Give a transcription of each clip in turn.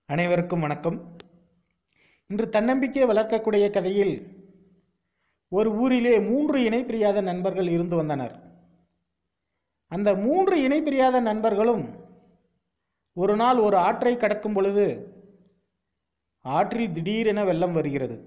அனைவருக்கும் வணக்கம் இன்று தன்னம்பிக்கை வளர்க்கக்கூடிய கதையில் ஒரு ஊரிலே மூன்று இணை பிரியாத நண்பர்கள் இருந்து வந்தனர் அந்த மூன்று இணை பிரியாத நண்பர்களும் ஒரு நாள் ஒரு ஆற்றை கடக்கும் பொழுது ஆற்றில் திடீரென வெள்ளம் வருகிறது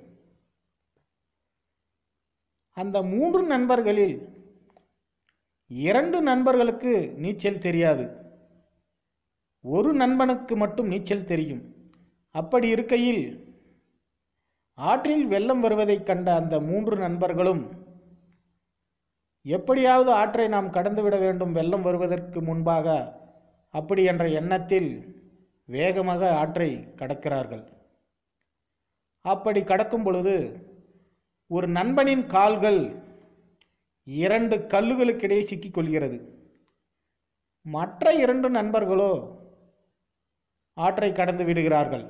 அந்த மூன்று நண்பர்களில் இரண்டு நண்பர்களுக்கு நீச்சல் தெரியாது ஒரு நண்பனுக்கு மட்டும் நீச்சல் தெரியும் அப்படி இருக்கையில் ஆற்றில் வெள்ளம் வருவதைக் கண்ட அந்த மூன்று நண்பர்களும் எப்படியாவது ஆற்றை நாம் கடந்துவிட வேண்டும் வெள்ளம் வருவதற்கு முன்பாக அப்படி என்ற எண்ணத்தில் வேகமாக ஆற்றை கடக்கிறார்கள் அப்படி கடக்கும் பொழுது ஒரு நண்பனின் கால்கள் இரண்டு கல்லுகளுக்கிடையே சிக்கிக் கொள்கிறது மற்ற இரண்டு நண்பர்களோ ஆற்றை கடந்து விடுகிறார்கள்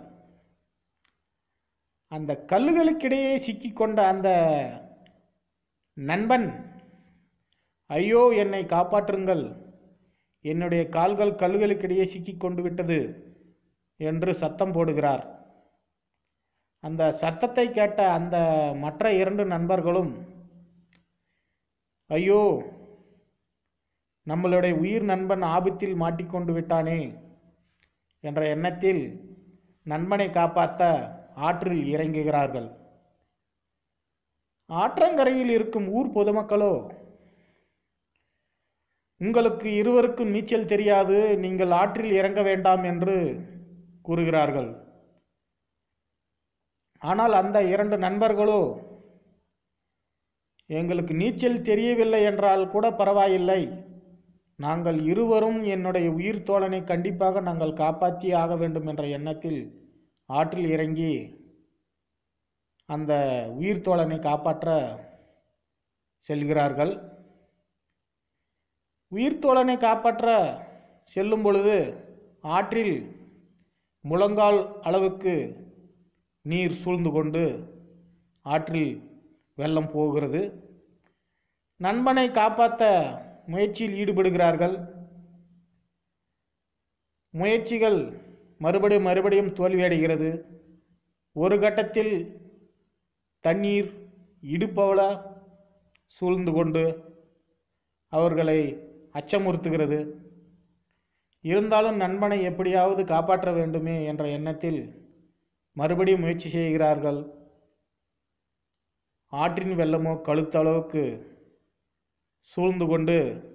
அந்த கல்லுகளுக்கிடையே சிக்கிக்கொண்ட அந்த நண்பன் ஐயோ என்னை காப்பாற்றுங்கள் என்னுடைய கால்கள் கல்லுகளுக்கிடையே சிக்கிக் கொண்டு விட்டது என்று சத்தம் போடுகிறார் அந்த சத்தத்தை கேட்ட அந்த மற்ற இரண்டு நண்பர்களும் ஐயோ நம்மளுடைய உயிர் நண்பன் ஆபத்தில் மாட்டிக்கொண்டு விட்டானே என்ற எண்ணத்தில் நண்பனை காப்பாற்ற ஆற்றில் இறங்குகிறார்கள் ஆற்றங்கரையில் இருக்கும் ஊர் பொதுமக்களோ உங்களுக்கு இருவருக்கும் நீச்சல் தெரியாது நீங்கள் ஆற்றில் இறங்க வேண்டாம் என்று கூறுகிறார்கள் ஆனால் அந்த இரண்டு நண்பர்களோ எங்களுக்கு நீச்சல் தெரியவில்லை என்றால் கூட பரவாயில்லை நாங்கள் இருவரும் என்னுடைய உயிர் தோழனை கண்டிப்பாக நாங்கள் காப்பாற்றி ஆக வேண்டும் என்ற எண்ணத்தில் ஆற்றில் இறங்கி அந்த உயிர் தோழனை காப்பாற்ற செல்கிறார்கள் உயிர் தோழனை காப்பாற்ற செல்லும் பொழுது ஆற்றில் முழங்கால் அளவுக்கு நீர் சூழ்ந்து கொண்டு ஆற்றில் வெள்ளம் போகிறது நண்பனை காப்பாற்ற முயற்சியில் ஈடுபடுகிறார்கள் முயற்சிகள் மறுபடியும் மறுபடியும் தோல்வியடைகிறது ஒரு கட்டத்தில் தண்ணீர் இடுப்பவள சூழ்ந்து கொண்டு அவர்களை அச்சமுறுத்துகிறது இருந்தாலும் நண்பனை எப்படியாவது காப்பாற்ற வேண்டுமே என்ற எண்ணத்தில் மறுபடியும் முயற்சி செய்கிறார்கள் ஆற்றின் வெள்ளமோ கழுத்தளவுக்கு சூழ்ந்து கொண்டு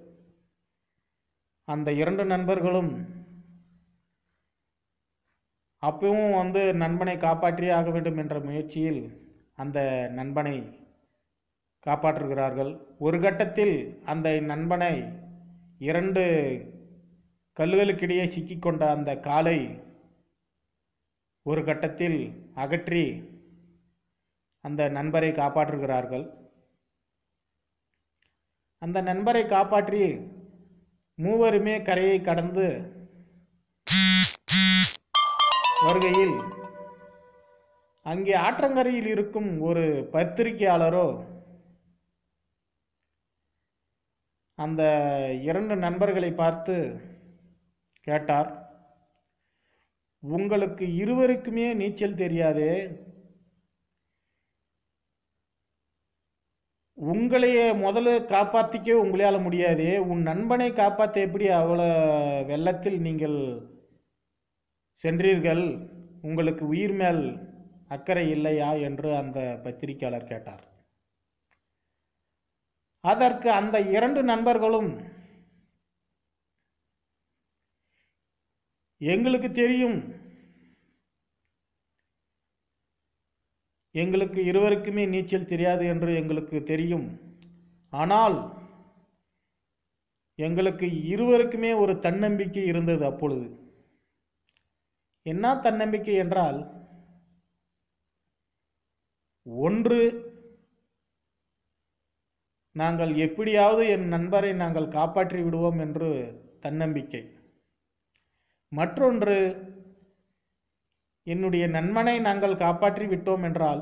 அந்த இரண்டு நண்பர்களும் அப்பவும் வந்து நண்பனை காப்பாற்றியே ஆக வேண்டும் என்ற முயற்சியில் அந்த நண்பனை காப்பாற்றுகிறார்கள் ஒரு கட்டத்தில் அந்த நண்பனை இரண்டு கல்லுகளுக்கிடையே சிக்கிக்கொண்ட அந்த காலை ஒரு கட்டத்தில் அகற்றி அந்த நண்பரை காப்பாற்றுகிறார்கள் அந்த நண்பரை காப்பாற்றி மூவருமே கரையை கடந்து வருகையில் அங்கே ஆற்றங்கரையில் இருக்கும் ஒரு பத்திரிகையாளரோ அந்த இரண்டு நண்பர்களை பார்த்து கேட்டார் உங்களுக்கு இருவருக்குமே நீச்சல் தெரியாதே உங்களையே முதல்ல காப்பாற்றிக்க உங்களால் முடியாதே உன் நண்பனை காப்பாற்ற எப்படி அவ்வளோ வெள்ளத்தில் நீங்கள் சென்றீர்கள் உங்களுக்கு உயிர் மேல் அக்கறை இல்லையா என்று அந்த பத்திரிகையாளர் கேட்டார் அதற்கு அந்த இரண்டு நண்பர்களும் எங்களுக்கு தெரியும் எங்களுக்கு இருவருக்குமே நீச்சல் தெரியாது என்று எங்களுக்கு தெரியும் ஆனால் எங்களுக்கு இருவருக்குமே ஒரு தன்னம்பிக்கை இருந்தது அப்பொழுது என்ன தன்னம்பிக்கை என்றால் ஒன்று நாங்கள் எப்படியாவது என் நண்பரை நாங்கள் காப்பாற்றி விடுவோம் என்று தன்னம்பிக்கை மற்றொன்று என்னுடைய நண்பனை நாங்கள் காப்பாற்றி விட்டோம் என்றால்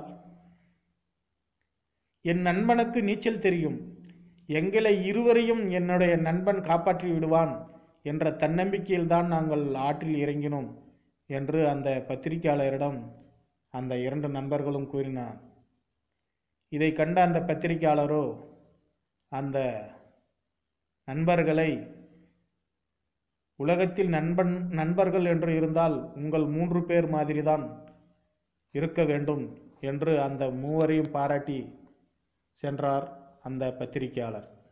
என் நண்பனுக்கு நீச்சல் தெரியும் எங்களை இருவரையும் என்னுடைய நண்பன் காப்பாற்றி விடுவான் என்ற தன்னம்பிக்கையில்தான் நாங்கள் ஆற்றில் இறங்கினோம் என்று அந்த பத்திரிகையாளரிடம் அந்த இரண்டு நண்பர்களும் கூறினார் இதை கண்ட அந்த பத்திரிகையாளரோ அந்த நண்பர்களை உலகத்தில் நண்பன் நண்பர்கள் என்று இருந்தால் உங்கள் மூன்று பேர் மாதிரிதான் இருக்க வேண்டும் என்று அந்த மூவரையும் பாராட்டி சென்றார் அந்த பத்திரிகையாளர்